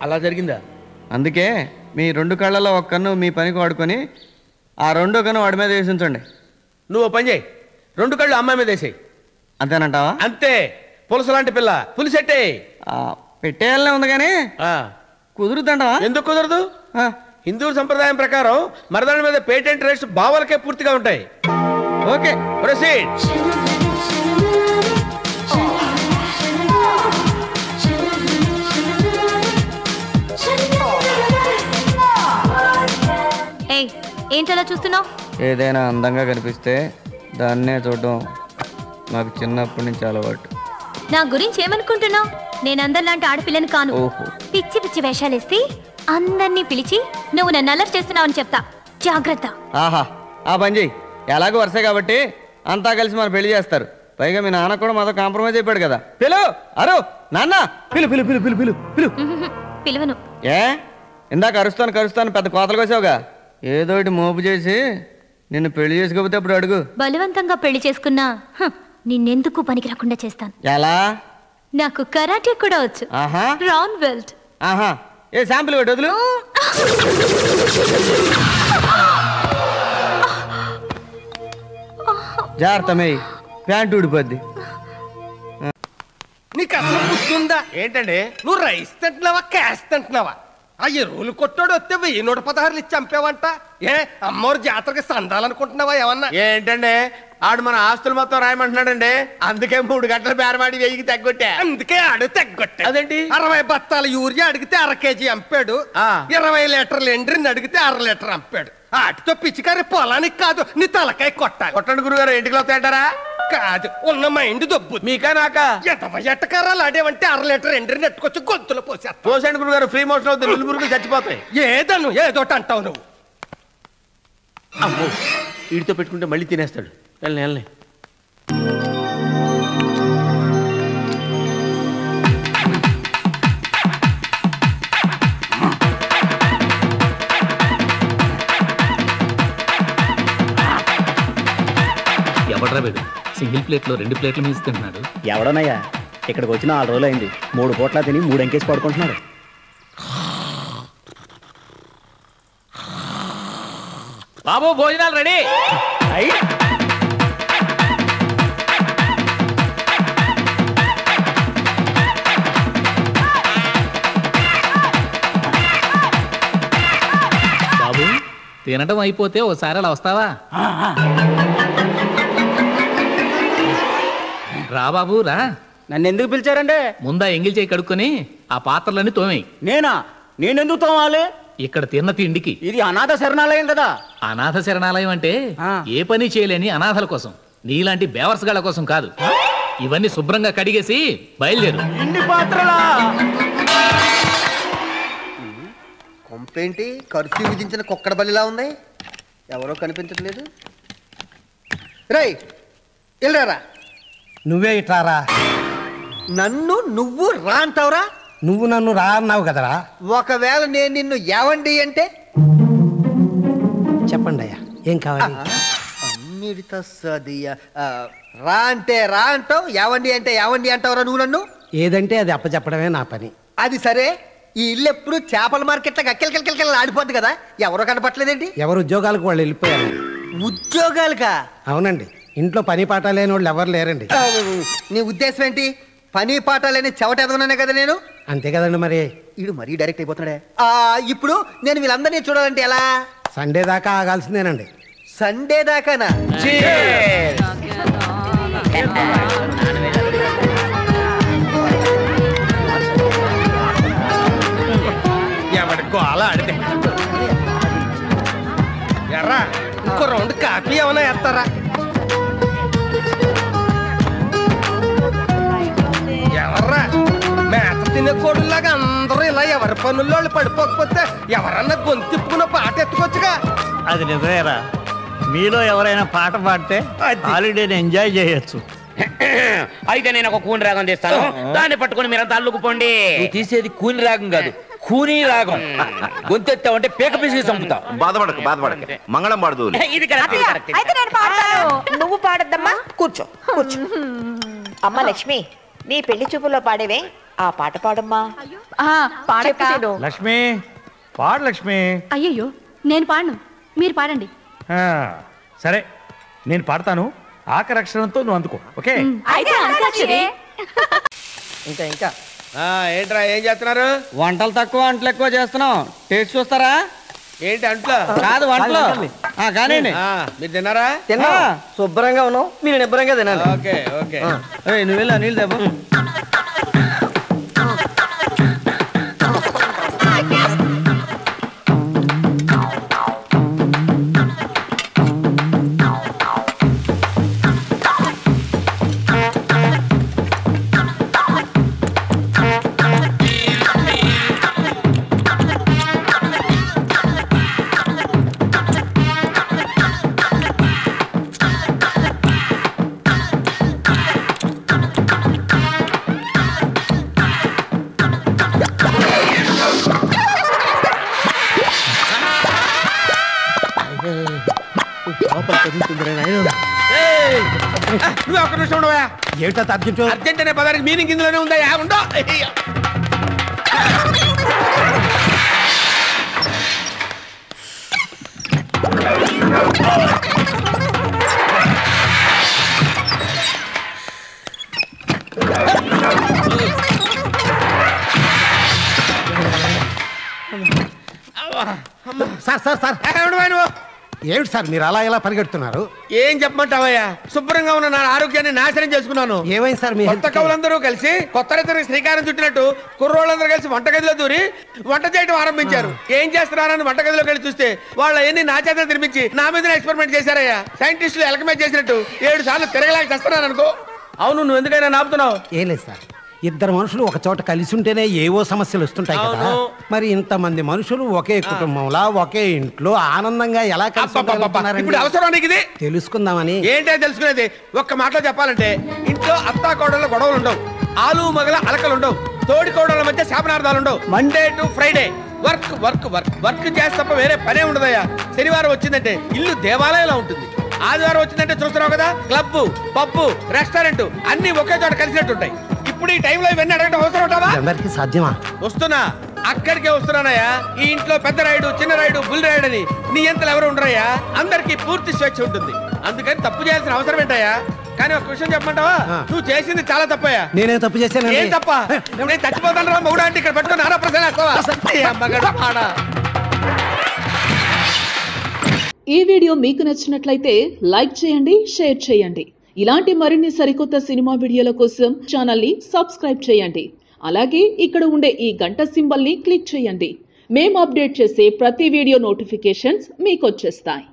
అలా జరిగిందా అందుకే మీ రెండు కళ్ళలో ఒక కన్ను మీ పనికి వాడుకొని ఆ రెండో కన్ను వాడి మీద వేసి ఉంచండి నువ్వు ఓ పని చేయి రెండు కళ్ళు అమ్మాయి మీద వేసేయి అంతేనంటావా అంతే పులస లాంటి పిల్ల పులిసెట్టే ఆ, పెట్టేయాలనే ఉంది కానీ కుదురుతుంటావా ఎందుకు కుదరదు ఆ, హిందూ సంప్రదాయం ప్రకారం మరదాని మీద పేటెంట్ రైట్స్ బావలకే పూర్తిగా ఉంటాయి ఓకే ప్రొసీడ్ ఏయ్ ఏంటలా చూస్తున్నావు ఏదైనా అందంగా కనిపిస్తే దాన్నే చూడడం నాకు చిన్నప్పటి నుంచి అలవాటు నా గురించి ఏమనుకుంటున్నావు నేను అందరిలాంటి ఆడపిల్లని కాను ఓహో పిచ్చి పిచ్చి వేషాలేసి అందరినీ పిలిచి నువ్వు నన్ను అల్లరి చేస్తున్నావని చెప్తా జాగ్రత్త ఆహా ఆ పని చెయ్యి ఎలాగో వరుసే కాబట్టి అంతా కలిసి మన పెళ్లి చేస్తారు పైగా మీ నాన్న కూడా మాతో కాంప్రమైజ్ అయిపోయాడు కదా పిలు అరు నాన్న పిలు పిలు పిలు పిలు పిలు పిలు ఉహుహు, పిలువను ఏ ఇందాక అరుస్తాను కరుస్తాను పెద్ద కోతలు కోసావుగా ఏదో ఒకటి మోపు చేసి నిన్ను పెళ్లి చేసుకోకపోతే అప్పుడు అడుగు బలవంతంగా పెళ్లి చేసుకున్నా హ, నిన్నెందుకు పనికి రాకుండా చేస్తాను ఎలా నాకు కరాటే కూడా వచ్చు ఆహా రౌండ్ బెల్ట్ ఆహా ఏ శాంపుల్ కొట్టి వదులు జాగ్రత్త మేయ్ ప్యాంటు ఊడిపోద్ది నీకు అసలు గుర్తుందా ఏంటండి నువ్వు రైస్ తింటున్నావా క్యాష్ తింటున్నావా ఆ ఎరువులు కొట్టాడు వస్తే వెయ్యి నూట పదహారులు ఇచ్చి చంపావంట ఏ అమ్మవారి జాతరకి సందాలనుకుంటున్నావా ఏమన్నా ఏంటండి ఆడు మన ఆస్తులు మొత్తం రాయమంటున్నాడండి అందుకే మూడు గంటల బేరమాడి వెయ్యికి తగ్గొట్టా అందుకే ఆడు తెగ్గొట్టే అదేంటి? అరవై బత్తాల యూరియా అడిగితే అర కేజీ అంపాడు ఆ. ఇరవై లీటర్లు ఎండ్రిని అడిగితే అర లీటర్ అంపాడు వాటితో పిచ్చికారి పొలానికి కాదు నీ తలకాయ కొట్టాలి కొట్టండి గురుగారు ఇంటికి వస్తాయంటారా కాదు ఉన్న మైండ్ దొబ్బు మీకా నాకా ఎదవ ఎట్టకారాలు ఆడేవంటే అర లీటర్ ఎండ్రిని ఎట్టుకొచ్చి గొంతులో పోసేస్తా పోసండి గురుగారు ఫ్రీ మోషన్ అవుతుంది నిల్లు మురుగులు చచ్చిపోతాయి ఏదను ఏదోటి అంటావు నువ్వు అమ్మో వీడితో పెట్టుకుంటే మళ్ళీ తినేస్తాడు వెళ్ళని వెళ్ళని ఎవడ్రా వీడు సింగిల్ ప్లేట్లో రెండు ప్లేట్ల మీద తింటున్నాడు ఎవడనయ్యా ఇక్కడికి వచ్చిన ఆరు రోజులు అయింది మూడు పూట్ల తిని మూడు ఎంకేసి పడుకుంటున్నాడు బాబు భోజనాలు రెడీ అయ్యి బాబు తినడం అయిపోతే ఓసారి అలా వస్తావా రా బాబు రా నన్ను ఎందుకు పిలిచారండి ముందా ఎంగిల్ చేయి కడుక్కొని ఆ పాత్రలన్నీ తోమేయి నేనా నేనెందుకు తోమాలి ఇక్కడ తిన్న తిండికి ఇది అనాథ శరణాలయం కదా అనాథ శరణాలయం అంటే ఆ. ఏ పని చేయలేని అనాథల కోసం నీలాంటి బేవర్స్ గాళ్ళ కోసం కాదు ఇవన్నీ శుభ్రంగా కడిగేసి బయలుదేరు ఇన్ని పాత్రలా కొంపేంటి కర్ఫ్యూ విధించిన కుక్కడ బలిలా ఉంది ఎవరో కనిపించట్లేదు రేయ్ వెళ్ళారా నువ్వే ఇట్లారా నన్ను నువ్వు రా అంటావురా నువ్వు నన్ను రా అన్నావు కదరా ఒకవేళ నేను నిన్ను ఏవండి అంటే చెప్పండి అయ్యా ఏం కావాలి అమ్మిడిత సదియ ఆ, రా అంటే రా అంటావు యావండి అంటే యావండి అంటావురా నువ్వు నన్ను ఏదంటే అది అప్పచెప్పడమే నా పని అది సరే ఈ ఇల్లు ఎప్పుడు చేపల మార్కెట్లో కక్కెలకెలకెలకెల ఆడిపోద్ది కదా ఎవరో కనపట్లేదేంటి ఎవరు ఉద్యోగాలకు వాళ్ళు వెళ్ళిపోయారు ఉద్యోగాలుకా అవునండి ఇంట్లో పని పాట లేని వాళ్ళు ఎవరు లేరండి ఆ, నీ ఉద్దేశం ఏంటి పని పాట లేని చెవట ఎదగనే కదా నేను అంతే కదండి మరి వీడు మరీ డైరెక్ట్ అయిపోతున్నాడే ఆ, ఇప్పుడు నేను వీళ్ళందరినీ చూడాలంటే ఎలా సండే దాకా ఆగాల్సిందేనండి సండే దాకానా ఎవడి గోల ఆడితే ఎర్రా ఇంకో రౌండ్ కాఫీ ఏమైనా వేస్తారా ఎవర్రా మేత తినే కోడులాగా అందరూ ఇలా ఎవరి పనుల్లో వాళ్ళు పడిపోకపోతే ఎవరన్నా గొంతిప్పుకున్న పాట ఎత్తుకోవచ్చుగా అది నిజమేరా మీలో ఎవరైనా పాట పాడితే హాలిడేని ఎంజాయ్ చేయొచ్చు అయితే నేను ఒక కూని రాగం తీస్తాను దాన్ని పట్టుకొని మీరంతా అల్లుకుపోండి నువ్వు తీసేది కూని రాగం కాదు కూని రాగం గొంతెత్తావంటే పేక పిసికి చంపుతా బాధపడక బాధపడక మంగళం పాడుతూ ఇది కరెక్ట్ ఇది కరెక్ట్ అయితే నేను పాడతాను నువ్వు పాడద్దమ్మా కూర్చో కూర్చో అమ్మ లక్ష్మి నీ పెళ్లి చూపులో పాడేవే ఆ పాట పాడమ్మా పాడక్క. చెప్పు లక్ష్మి పాడు లక్ష్మి అయ్యయ్యో నేను పాడను మీరు పాడండి ఆ, సరే నేను పాడతాను ఆఖరి అక్షరంతో నువ్వు అందుకో ఓకే అయితే అంతాక్షరి ఇంకా ఇంకా ఆ, ఏంట్రా ఏం చేస్తున్నారు వంటలు తక్కువ వంటలు ఎక్కువ చేస్తున్నాం టేస్ట్ చూస్తారా ఏంటి అంట్లో కాదు వంటలు ఆ, కానివ్వండి ఆ, మీరు తిన్నారా తిన్నా శుభ్రంగా ఉన్నావు మీరు నిబ్బరంగా తినాలి ఓకే ఓకే ఏయ్, నువ్వు వెళ్ళా నీళ్ళు దెబ్బ ఏయ్! ఆ, నువ్వు ఒక్క నిమిషం ఉండవా ఏమిటో అర్జెంటు అర్జెంట్ అనే పదానికి మీనింగ్ ఇందులోనే ఉందా యా, ఉండో సార్ సార్ సార్ ఉండవా నువ్వు ఏమిటి సార్ మీరు అలా ఎలా పరిగెడుతున్నారు ఏం చెప్పమంటావయ్యా శుభ్రంగా ఉన్న నా ఆరోగ్యాన్ని నాశనం చేసుకున్నాను ఏమైంది సార్ మీ కొత్త health కి? కవులందరూ కలిసి కొత్త రైతులకు శ్రీకారం చుట్టినట్టు కుర్రోళ్ళందరూ కలిసి వంటగదిలో దూరి వంట చేయడం ఆరంభించారు ఏం చేస్తున్నారని వంటగదిలోకి వెళ్ళి చూస్తే వాళ్ళ ఎన్ని నా చేత తినిపించి నా మీద ఎక్స్పెరిమెంట్ చేశారయ్యా సైంటిస్టులు ఎలకమే చేసినట్టు ఏడు సార్లు తిరగలేక చేస్తున్నాను అనుకో అవును నువ్వు ఎందుకైనా నాపుతున్నావు ఏం లేదు సార్ ఇద్దరు మనుషులు ఒక చోట కలిసి ఉంటేనే ఏవో సమస్యలు వస్తుంటాయి కదా అవును. మరి ఇంతమంది మనుషులు ఒకే కుటుంబంలా ఒకే ఇంట్లో ఆనందంగా ఎలా కలిసి అబ్బబ్బబ్బబ్బ. ఉండగలుగుతున్నారండి? ఇప్పుడు అవసరం నీకు ఇది తెలుసుకుందామని ఏంటో తెలుసుకునేది ఒక్క మాటలో చెప్పాలంటే ఇంట్లో అత్తా కోడళ్ళ గొడవలు ఉండవు ఆలు మగల అలకలు ఉండవు తోడి కోడళ్ళ మధ్య శాపనార్థాలు ఉండవు Monday to Friday work work work work చేస్తే తప్ప వేరే పనే ఉండదయ్యా శనివారం వచ్చిందంటే ఇల్లు దేవాలయంలో ఉంటుంది ఆదివారం వచ్చిందంటే చూస్తున్నావు కదా క్లబ్ పబ్బు రెస్టారెంట్ అన్ని ఒకే చోట కలిసినట్టు ఉంటాయి ఇప్పుడు ఈ టైంలో ఇవన్నీ అడగడం అవసరం ఉంటావా అందరికీ సాధ్యమా వస్తున్నా అక్కడికే వస్తున్నానయ్యా ఈ ఇంట్లో పెద్ద రాయుడు చిన్న రాయుడు బుల్ రాయుడు అని నీ ఎంతలు ఎవరు ఉండరయ్యా అందరికి పూర్తి స్వేచ్ఛ ఉంటుంది అందుకని తప్పు చేయాల్సిన అవసరం ఏంటయ్యా కానీ ఒక విషయం చెప్పమంటావా నువ్వు చేసింది చాలా తప్పయ్యా నేనేం తప్పు చేశానండి ఏం తప్ప నేను చచ్చిపోతాను రా మగుడు అంటే ఇక్కడ పట్టుకొని నారా ప్రశ్న వేస్తావా? ఏ మగాడు ఆడా. ఈ వీడియో మీకు నచ్చినట్లయితే లైక్ చేయండి షేర్ చేయండి ఇలాంటి మరిన్ని సరికొత్త సినిమా వీడియోల కోసం ఛానల్ని సబ్స్క్రైబ్ చేయండి అలాగే ఇక్కడ ఉండే ఈ గంట సింబల్ని క్లిక్ చేయండి మేము అప్డేట్ చేసే ప్రతి వీడియో నోటిఫికేషన్స్ మీకు వచ్చేస్తాయి